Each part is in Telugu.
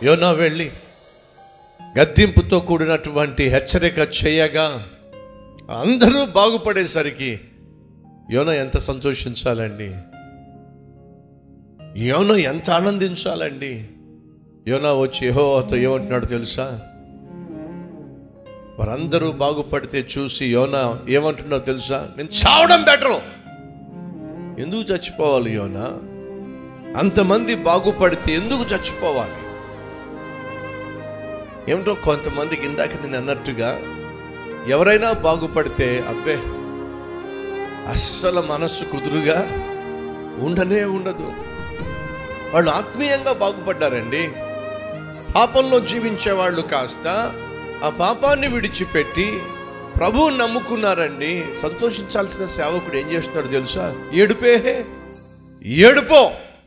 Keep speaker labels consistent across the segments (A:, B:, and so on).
A: యోనా వెళ్ళి గద్దింపుతో కూడినటువంటి హెచ్చరిక చేయగా అందరూ బాగుపడేసరికి యోన ఎంత సంతోషించాలండి యోన ఎంత ఆనందించాలండి యోనా వచ్చి యెహోవాతో ఏమంటున్నాడు తెలుసా వారందరూ బాగుపడితే చూసి యోనా ఏమంటున్నాడో తెలుసా నేను చావడం బెటరు ఎందుకు చచ్చిపోవాలి యోనా అంతమంది బాగుపడితే ఎందుకు చచ్చిపోవాలి ఏమిటో కొంతమందికి ఇందాక నేను అన్నట్టుగా ఎవరైనా బాగుపడితే అబ్బే అస్సలు మనస్సు కుదురుగా ఉండనే ఉండదు వాళ్ళు ఆత్మీయంగా బాగుపడ్డారండి పాపంలో జీవించే వాళ్ళు కాస్త ఆ పాపాన్ని విడిచిపెట్టి ప్రభువుని నమ్ముకున్నారండి సంతోషించాల్సిన సేవకుడు ఏం చేస్తున్నాడు తెలుసా ఏడుపే ఏడుపో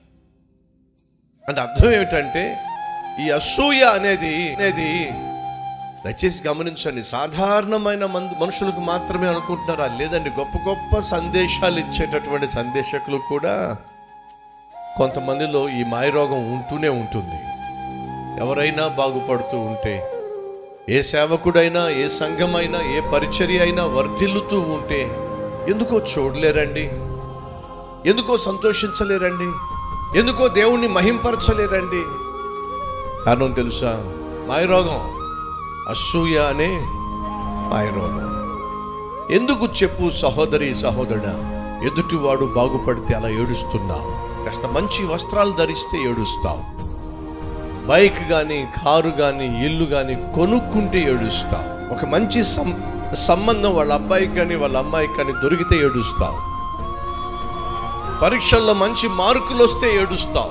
A: అంటే అర్థం ఏమిటంటే ఈ అసూయ అనేది అనేది దయచేసి గమనించండి సాధారణమైన మంది మనుషులకు మాత్రమే అనుకుంటున్నారా లేదండి గొప్ప గొప్ప సందేశాలు ఇచ్చేటటువంటి సందేశకులు కూడా కొంతమందిలో ఈ మాయరోగం ఉంటూనే ఉంటుంది ఎవరైనా బాగుపడుతూ ఉంటే ఏ సేవకుడైనా ఏ సంఘమైనా ఏ పరిచర్య అయినా వర్ధిల్లుతూ ఉంటే ఎందుకో చూడలేరండి ఎందుకో సంతోషించలేరండి ఎందుకో దేవుణ్ణి మహింపరచలేరండి కారణం తెలుసా మాయరోగం అసూయ అనే మాయరోగం ఎందుకు చెప్పు సహోదరి సహోదరుడా ఎదుటివాడు బాగుపడితే అలా ఏడుస్తున్నావు కాస్త మంచి వస్త్రాలు ధరిస్తే ఏడుస్తావు బైక్ కానీ కారు కానీ ఇల్లు కానీ కొనుక్కుంటే ఏడుస్తావు ఒక మంచి సం సంబంధం వాళ్ళ అబ్బాయికి కానీ వాళ్ళ అమ్మాయికి కానీ దొరికితే ఏడుస్తావు పరీక్షల్లో మంచి మార్కులు వస్తే ఏడుస్తావు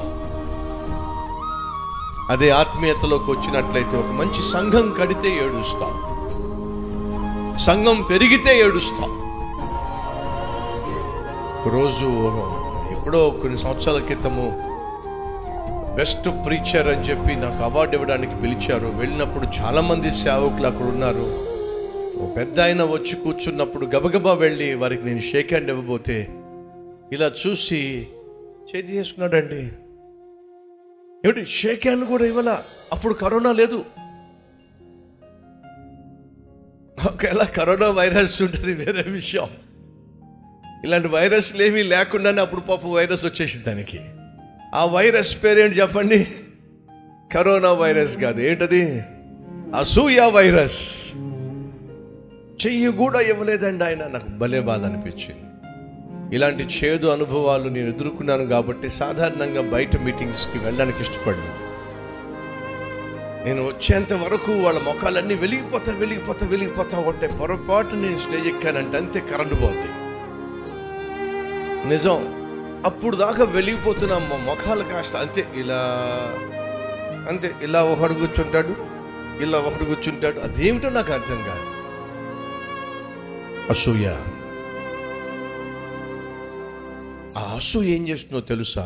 A: అదే ఆత్మీయతలోకి వచ్చినట్లయితే ఒక మంచి సంఘం కడితే ఏడుస్తాం సంఘం పెరిగితే ఏడుస్తాం రోజు ఎప్పుడో కొన్ని సంవత్సరాల క్రితము బెస్ట్ ప్రీచర్ అని చెప్పి నాకు అవార్డు ఇవ్వడానికి పిలిచారు వెళ్ళినప్పుడు చాలా మంది సేవకులు అక్కడ ఉన్నారు ఓ పెద్ద ఆయన వచ్చి కూర్చున్నప్పుడు గబగబా వెళ్ళి వారికి నేను షేక్ హ్యాండ్ ఇవ్వబోతే ఇలా చూసి చేతి చేసుకున్నాడండి ఏమిటి షేక్ హ్యాండ్ కూడా ఇవ్వాల అప్పుడు కరోనా లేదు ఒకవేళ కరోనా వైరస్ ఉంటుంది వేరే విషయం ఇలాంటి వైరస్లు ఏమీ లేకుండానే అప్పుడు పాప వైరస్ వచ్చేసింది దానికి ఆ వైరస్ పేరేంటి చెప్పండి కరోనా వైరస్ కాదు ఏంటది అసూయ వైరస్ చెయ్యి కూడా ఇవ్వలేదండి ఆయన నాకు భలే బాధ అనిపించింది ఇలాంటి చేదు అనుభవాలు నేను ఎదుర్కొన్నాను కాబట్టి సాధారణంగా బయట మీటింగ్స్కి వెళ్ళడానికి ఇష్టపడను నేను వచ్చేంత వరకు వాళ్ళ ముఖాలన్నీ వెలిగిపోతా వెలిగిపోతా వెలిగిపోతా ఉంటే పొరపాటు నేను స్టేజ్ ఎక్కానంటే అంతే కరెంటు పోద్ది నిజం అప్పుడు దాకా వెలిగిపోతున్న మా ముఖాలు కాస్త అంతే ఇలా అంతే ఇలా ఒకడు కూర్చుంటాడు ఇలా ఒకడు కూర్చుంటాడు అదేమిటో నాకు అర్థం కాదు అసూయ ఆ అసూయ ఏం చేస్తుందో తెలుసా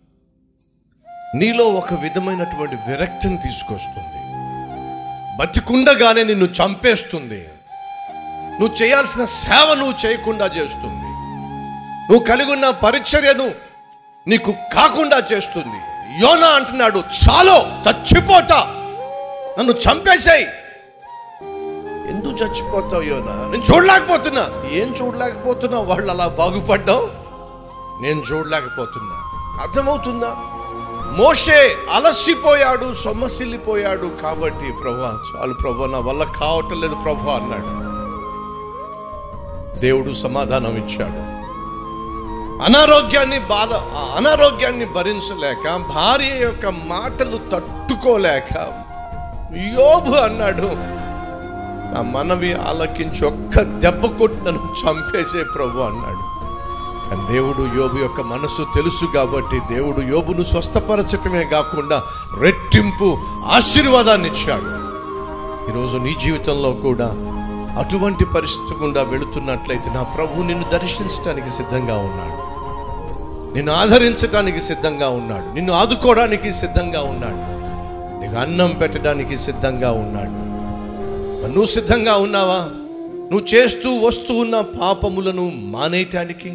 A: నీలో ఒక విధమైనటువంటి విరక్తిని తీసుకొస్తుంది బతికుండగానే నిన్ను చంపేస్తుంది నువ్వు చేయాల్సిన సేవ నువ్వు చేయకుండా చేస్తుంది నువ్వు కలిగి ఉన్న పరిచర్యను నీకు కాకుండా చేస్తుంది యోనా అంటున్నాడు చాలో చచ్చిపోతా నన్ను చంపేశాయి ఎందుకు చచ్చిపోతావు యోనా నేను చూడలేకపోతున్నా ఏం చూడలేకపోతున్నా వాళ్ళు అలా బాగుపడ్డావు నేను చూడలేకపోతున్నా అర్థమవుతుందా మోషే అలసిపోయాడు సొమ్మసిల్లిపోయాడు కాబట్టి ప్రభా చాలు ప్రభా నా వల్ల కావటం లేదు ప్రభా అన్నాడు దేవుడు సమాధానం ఇచ్చాడు అనారోగ్యాన్ని బాధ ఆ అనారోగ్యాన్ని భరించలేక భార్య యొక్క మాటలు తట్టుకోలేక యోబు అన్నాడు నా మనవి ఆలకించి ఒక్క దెబ్బ కొట్టి నన్ను చంపేసే ప్రభు అన్నాడు కానీ దేవుడు యోబు యొక్క మనసు తెలుసు కాబట్టి దేవుడు యోబును స్వస్థపరచటమే కాకుండా రెట్టింపు ఆశీర్వాదాన్ని ఇచ్చాడు ఈరోజు నీ జీవితంలో కూడా అటువంటి పరిస్థితి గుండా వెళుతున్నట్లయితే నా ప్రభు నిన్ను దర్శించడానికి సిద్ధంగా ఉన్నాడు నిన్ను ఆదరించడానికి సిద్ధంగా ఉన్నాడు నిన్ను ఆదుకోవడానికి సిద్ధంగా ఉన్నాడు నీకు అన్నం పెట్టడానికి సిద్ధంగా ఉన్నాడు మరి నువ్వు సిద్ధంగా ఉన్నావా నువ్వు చేస్తూ వస్తూ ఉన్న పాపములను మానేయటానికి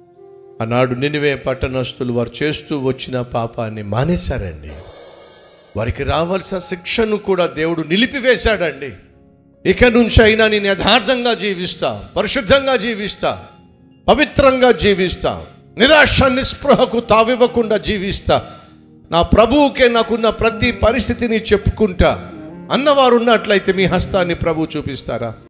A: ఆనాడు నినివే పట్టణస్తులు వారు చేస్తూ వచ్చిన పాపాన్ని మానేశారండి వారికి రావాల్సిన శిక్షను కూడా దేవుడు నిలిపివేశాడండి ఇక నుంచి అయినా నేను యథార్థంగా జీవిస్తా పరిశుద్ధంగా జీవిస్తా పవిత్రంగా జీవిస్తా నిరాశ నిస్పృహకు తావివ్వకుండా జీవిస్తా నా ప్రభువుకే నాకున్న ప్రతి పరిస్థితిని చెప్పుకుంటా అన్నవారు ఉన్నట్లయితే మీ హస్తాన్ని ప్రభు చూపిస్తారా